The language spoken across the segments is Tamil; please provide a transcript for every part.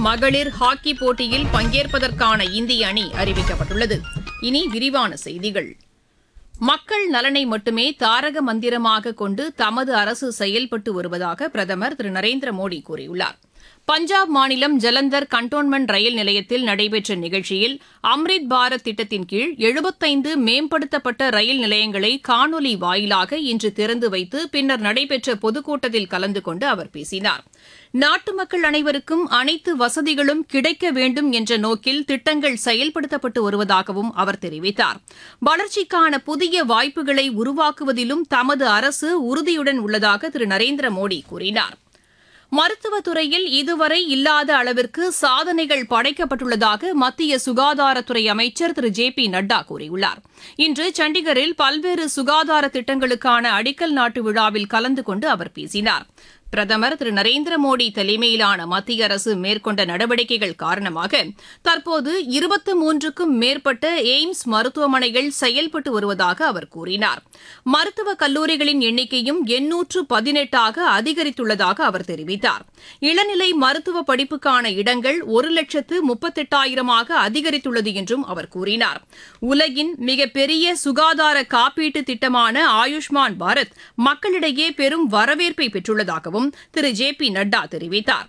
மகளிர் ஹாக்கி போட்டியில் பங்கேற்பதற்கான இந்திய அணி அறிவிக்கப்பட்டுள்ளது இனி விரிவான செய்திகள் மக்கள் நலனை மட்டுமே தாரக மந்திரமாக கொண்டு தமது அரசு செயல்பட்டு வருவதாக பிரதமர் திரு நரேந்திர மோடி கூறியுள்ளார் பஞ்சாப் மாநிலம் ஜலந்தர் கண்டோன்மெண்ட் ரயில் நிலையத்தில் நடைபெற்ற நிகழ்ச்சியில் அம்ரித் பாரத் திட்டத்தின் கீழ் எழுபத்தைந்து மேம்படுத்தப்பட்ட ரயில் நிலையங்களை காணொலி வாயிலாக இன்று திறந்து வைத்து பின்னர் நடைபெற்ற பொதுக்கூட்டத்தில் கலந்து கொண்டு அவர் பேசினார் நாட்டு மக்கள் அனைவருக்கும் அனைத்து வசதிகளும் கிடைக்க வேண்டும் என்ற நோக்கில் திட்டங்கள் செயல்படுத்தப்பட்டு வருவதாகவும் அவர் தெரிவித்தார் வளர்ச்சிக்கான புதிய வாய்ப்புகளை உருவாக்குவதிலும் தமது அரசு உறுதியுடன் உள்ளதாக திரு நரேந்திர மோடி கூறினார் மருத்துவத்துறையில் இதுவரை இல்லாத அளவிற்கு சாதனைகள் படைக்கப்பட்டுள்ளதாக மத்திய சுகாதாரத்துறை அமைச்சர் திரு ஜே பி நட்டா கூறியுள்ளார் இன்று சண்டிகரில் பல்வேறு சுகாதார திட்டங்களுக்கான அடிக்கல் நாட்டு விழாவில் கலந்து கொண்டு அவர் பேசினார் பிரதமர் திரு நரேந்திர மோடி தலைமையிலான மத்திய அரசு மேற்கொண்ட நடவடிக்கைகள் காரணமாக தற்போது இருபத்து மூன்றுக்கும் மேற்பட்ட எய்ம்ஸ் மருத்துவமனைகள் செயல்பட்டு வருவதாக அவர் கூறினார் மருத்துவக் கல்லூரிகளின் எண்ணிக்கையும் எண்ணூற்று பதினெட்டாக அதிகரித்துள்ளதாக அவர் தெரிவித்தார் இளநிலை மருத்துவ படிப்புக்கான இடங்கள் ஒரு லட்சத்து முப்பத்தெட்டாயிரமாக அதிகரித்துள்ளது என்றும் அவர் கூறினார் உலகின் மிகப்பெரிய சுகாதார காப்பீட்டு திட்டமான ஆயுஷ்மான் பாரத் மக்களிடையே பெரும் வரவேற்பை பெற்றுள்ளதாகவும் திரு ஜே பி நட்டா தெரிவித்தார்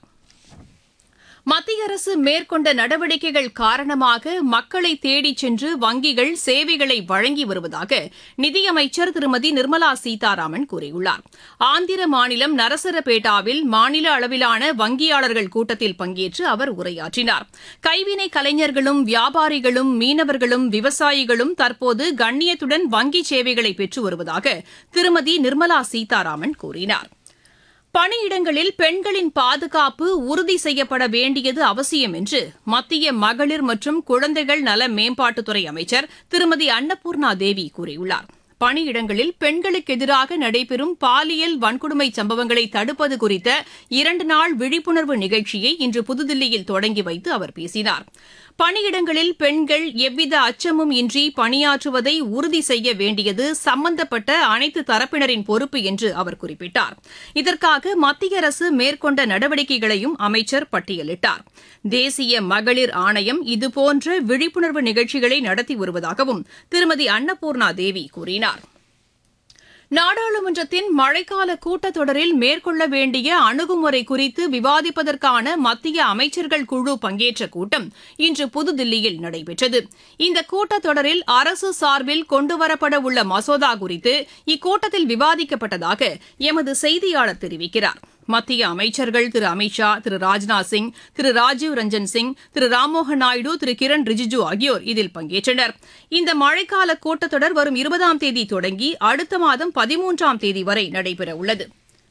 மத்திய அரசு மேற்கொண்ட நடவடிக்கைகள் காரணமாக மக்களை தேடிச் சென்று வங்கிகள் சேவைகளை வழங்கி வருவதாக நிதியமைச்சர் திருமதி நிர்மலா சீதாராமன் கூறியுள்ளார் ஆந்திர மாநிலம் நரசரபேட்டாவில் மாநில அளவிலான வங்கியாளர்கள் கூட்டத்தில் பங்கேற்று அவர் உரையாற்றினார் கைவினை கலைஞர்களும் வியாபாரிகளும் மீனவர்களும் விவசாயிகளும் தற்போது கண்ணியத்துடன் வங்கி சேவைகளை பெற்று வருவதாக திருமதி நிர்மலா சீதாராமன் கூறினார் பணியிடங்களில் பெண்களின் பாதுகாப்பு உறுதி செய்யப்பட வேண்டியது அவசியம் என்று மத்திய மகளிர் மற்றும் குழந்தைகள் நல மேம்பாட்டுத்துறை அமைச்சர் திருமதி அன்னபூர்ணா தேவி கூறியுள்ளார் பணியிடங்களில் பெண்களுக்கு எதிராக நடைபெறும் பாலியல் வன்கொடுமை சம்பவங்களை தடுப்பது குறித்த இரண்டு நாள் விழிப்புணர்வு நிகழ்ச்சியை இன்று புதுதில்லியில் தொடங்கி வைத்து அவர் பேசினார் பணியிடங்களில் பெண்கள் எவ்வித அச்சமும் இன்றி பணியாற்றுவதை உறுதி செய்ய வேண்டியது சம்பந்தப்பட்ட அனைத்து தரப்பினரின் பொறுப்பு என்று அவர் குறிப்பிட்டார் இதற்காக மத்திய அரசு மேற்கொண்ட நடவடிக்கைகளையும் அமைச்சர் பட்டியலிட்டார் தேசிய மகளிர் ஆணையம் இதுபோன்ற விழிப்புணர்வு நிகழ்ச்சிகளை நடத்தி வருவதாகவும் திருமதி அன்னபூர்ணா தேவி கூறினார் நாடாளுமன்றத்தின் மழைக்கால கூட்டத்தொடரில் மேற்கொள்ள வேண்டிய அணுகுமுறை குறித்து விவாதிப்பதற்கான மத்திய அமைச்சர்கள் குழு பங்கேற்ற கூட்டம் இன்று புதுதில்லியில் நடைபெற்றது இந்த கூட்டத்தொடரில் அரசு சார்பில் கொண்டுவரப்பட உள்ள மசோதா குறித்து இக்கூட்டத்தில் விவாதிக்கப்பட்டதாக எமது செய்தியாளர் தெரிவிக்கிறார் மத்திய அமைச்சர்கள் திரு அமித்ஷா திரு ராஜ்நாத் சிங் திரு ராஜீவ் ரஞ்சன் சிங் திரு ராம்மோகன் நாயுடு திரு கிரண் ரிஜிஜு ஆகியோர் இதில் பங்கேற்றனர் இந்த மழைக்கால கூட்டத்தொடர் வரும் இருபதாம் தேதி தொடங்கி அடுத்த மாதம் பதிமூன்றாம் தேதி வரை நடைபெறவுள்ளது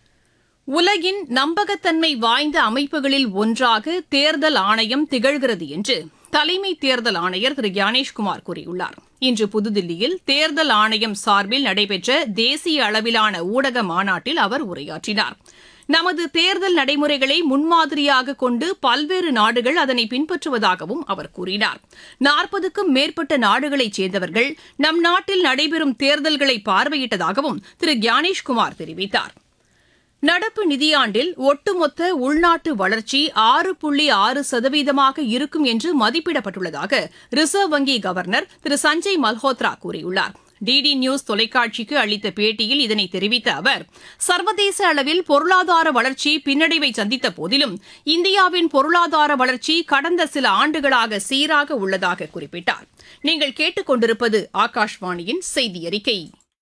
உலகின் நம்பகத்தன்மை வாய்ந்த அமைப்புகளில் ஒன்றாக தேர்தல் ஆணையம் திகழ்கிறது என்று தலைமை தேர்தல் ஆணையர் திரு ஞானேஷ்குமார் கூறியுள்ளார் இன்று புதுதில்லியில் தேர்தல் ஆணையம் சார்பில் நடைபெற்ற தேசிய அளவிலான ஊடக மாநாட்டில் அவர் உரையாற்றினார் நமது தேர்தல் நடைமுறைகளை முன்மாதிரியாக கொண்டு பல்வேறு நாடுகள் அதனை பின்பற்றுவதாகவும் அவர் கூறினார் நாற்பதுக்கும் மேற்பட்ட நாடுகளைச் சேர்ந்தவர்கள் நம் நாட்டில் நடைபெறும் தேர்தல்களை பார்வையிட்டதாகவும் திரு ஞானேஷ்குமார் தெரிவித்தார் நடப்பு நிதியாண்டில் ஒட்டுமொத்த உள்நாட்டு வளர்ச்சி ஆறு புள்ளி ஆறு சதவீதமாக இருக்கும் என்று மதிப்பிடப்பட்டுள்ளதாக ரிசர்வ் வங்கி கவர்னர் திரு சஞ்சய் மல்ஹோத்ரா கூறியுள்ளார் டிடி நியூஸ் தொலைக்காட்சிக்கு அளித்த பேட்டியில் இதனை தெரிவித்த அவர் சர்வதேச அளவில் பொருளாதார வளர்ச்சி பின்னடைவை சந்தித்த போதிலும் இந்தியாவின் பொருளாதார வளர்ச்சி கடந்த சில ஆண்டுகளாக சீராக உள்ளதாக குறிப்பிட்டார் நீங்கள் கேட்டுக்கொண்டிருப்பது ஆகாஷ்வாணியின் செய்தி அறிக்கை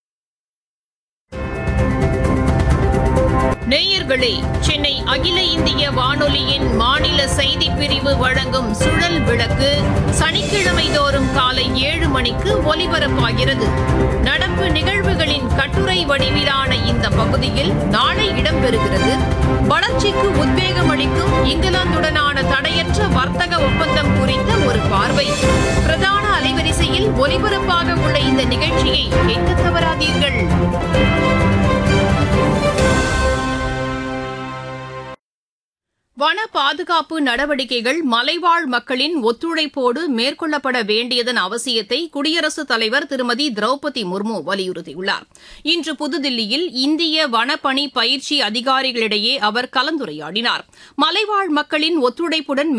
நேயர்களே சென்னை அகில இந்திய வானொலியின் மாநில செய்தி பிரிவு வழங்கும் சுழல் விளக்கு சனிக்கிழமை தோறும் காலை ஏழு மணிக்கு ஒலிபரப்பாகிறது நடப்பு நிகழ்வுகளின் கட்டுரை வடிவிலான இந்த பகுதியில் நாளை இடம்பெறுகிறது வளர்ச்சிக்கு உத்வேகம் அளிக்கும் இங்கிலாந்துடனான தடையற்ற வர்த்தக ஒப்பந்தம் குறித்த ஒரு பார்வை பிரதான அலைவரிசையில் ஒலிபரப்பாக உள்ள இந்த நிகழ்ச்சியை கேட்க தவறாதீர்கள் வன பாதுகாப்பு நடவடிக்கைகள் மலைவாழ் மக்களின் ஒத்துழைப்போடு மேற்கொள்ளப்பட வேண்டியதன் அவசியத்தை குடியரசுத் தலைவர் திருமதி திரௌபதி முர்மு வலியுறுத்தியுள்ளார் இன்று புதுதில்லியில் இந்திய வனப்பணி பயிற்சி அதிகாரிகளிடையே அவர் கலந்துரையாடினார் மலைவாழ் மக்களின் ஒத்துழைப்புடன்